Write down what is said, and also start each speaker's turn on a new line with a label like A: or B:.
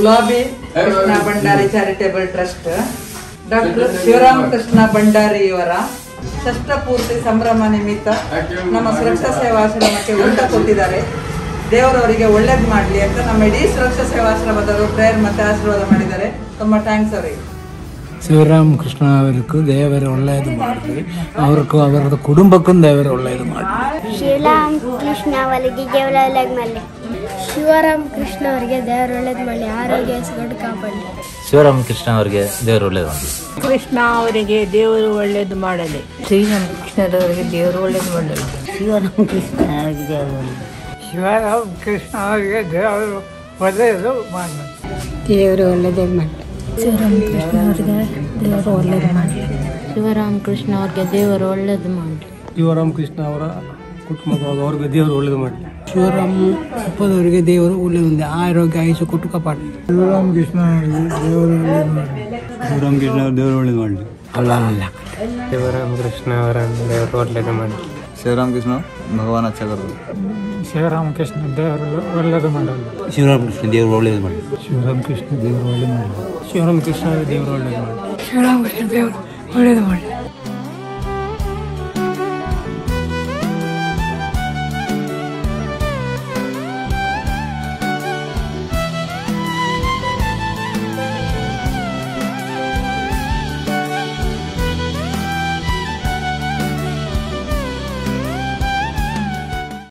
A: ಗುಲಾಬಿ Krishna Bhandari charitable trust doctor Shivaramakrishna Bhandari ಇವರ ಷಷ್ಠ ಪೂರ್ತಿ ಸಂಭ್ರಮ ನಿಮಿತ್ತ ನಮ್ಮ ಸುರಕ್ಷಾ ಸೇವಾಶ್ರಮಕ್ಕೆ ಊಟ ಕೊಟ್ಟಿದ್ದಾರೆ ದೇವರವರಿಗೆ ಒಳ್ಳೇದು ಮಾಡಲಿ ಅಂತ ನಮ್ಮ ಇಡೀ ಸುರಕ್ಷಾ ಸೇವಾಶ್ರಮದವರು ಪ್ರೇಯರ್ ಮತ್ತೆ ಆಶೀರ್ವಾದ ಮಾಡಿದ್ದಾರೆ ತುಂಬ ಥ್ಯಾಂಕ್ಸ್ ಅವರಿಗೆ
B: ಶಿವರಾಮಕೃಷ್ಣ ಅವರಿಗೂ ದೇವರು ಒಳ್ಳೆಯದು ಮಾಡಿದ್ರಿ ಅವ್ರಿಗೂ ಅವರದ ಕುಟುಂಬಕ್ಕೂ ದೇವರು ಒಳ್ಳೆಯದು ಮಾಡಿ
C: ಶ್ರೀರಾಮ್ ಕೃಷ್ಣ ಅವರಿಗೆ ದೇವರ ಒಳ್ಳೇದು ಮಾಡಲಿ ಶಿವರಾಮ್ ಕೃಷ್ಣ ಅವರಿಗೆ ದೇವರ ಒಳ್ಳೇದು ಮಾಡಲಿ ಆರೋಗ್ಯ ಸುಗಡು ಕಾಪಾಡಲಿ
D: ಶಿವರಾಮಕೃಷ್ಣ ಅವರಿಗೆ ದೇವರು ಒಳ್ಳೇದು ಮಾಡಲಿ
E: ಕೃಷ್ಣ ಅವರಿಗೆ ದೇವರು ಒಳ್ಳೇದು ಮಾಡಲಿ ಶ್ರೀರಾಮ ಕೃಷ್ಣರವರಿಗೆ ದೇವರು ಒಳ್ಳೇದು ಮಾಡಲಿ ಶಿವರಾಮ ಕೃಷ್ಣ ಅವರಿಗೆ ದೇವರು
B: ಶಿವರಾಮಕೃಷ್ಣ ಅವರಿಗೆ ದೇವರು ಒಳ್ಳೆಯದು ಮಾಡಿ
E: ಶಿವರಾಮಕೃಷ್ಣ ಅವರಿಗೆ ದೇವರು ಒಳ್ಳೇದು ಮಾಡಲಿ
B: ಶಿವರಾಮ ಕುಟುಂಬದವರಿಗೆ ದೇವರು ಒಳ್ಳೆಯದು ಮಾಡಿ ಶಿವರಾಮ ಕುಪ್ಪದವರಿಗೆ ದೇವರು ಒಳ್ಳೆಯದು ಆರೋಗ್ಯ ಆಯುಷ ಕೊಟ್ಟು ಕಾಪಾಡಲಿ ಶಿವರಾಮಕೃಷ್ಣ ದೇವರು ಒಳ್ಳೆಯದು ಮಾಡಿ
E: ಶಿವರಾಮಕೃಷ್ಣ ಅವರು ದೇವರು ಒಳ್ಳೇದು ಮಾಡಲಿ
B: ಅಲ್ಲ ಅಲ್ಲ
E: ಶಿವರಾಮಕೃಷ್ಣ ಅವರ ದೇವರು ಒಳ್ಳೇದು ಮಾಡಲಿ
F: ಶಿವರಾಮಕೃಷ್ಣ ಭಗವಾನ್ ಅಚ್ಚ ಕರೋದು
E: ಶಿವರಾಮಕೃಷ್ಣ ದೇವರು ಒಳ್ಳೇದು ಮಾಡಲಿ
D: ಶಿವರಾಮಕೃಷ್ಣ ದೇವರು ಒಳ್ಳೇದು ಮಾಡಲಿ
E: ಶಿವರಾಮಕೃಷ್ಣ ದೇವರು ಒಳ್ಳೇದು ಮಾಡಲಿ ಶಿವರಾಮಕೃಷ್ಣ ದೇವರು ಒಳ್ಳೇದು ಮಾಡಲಿ
B: ಶಿವರಾಮಕೃಷ್ಣ ದೇವರು ಒಳ್ಳೆಯದು ಮಾಡಿ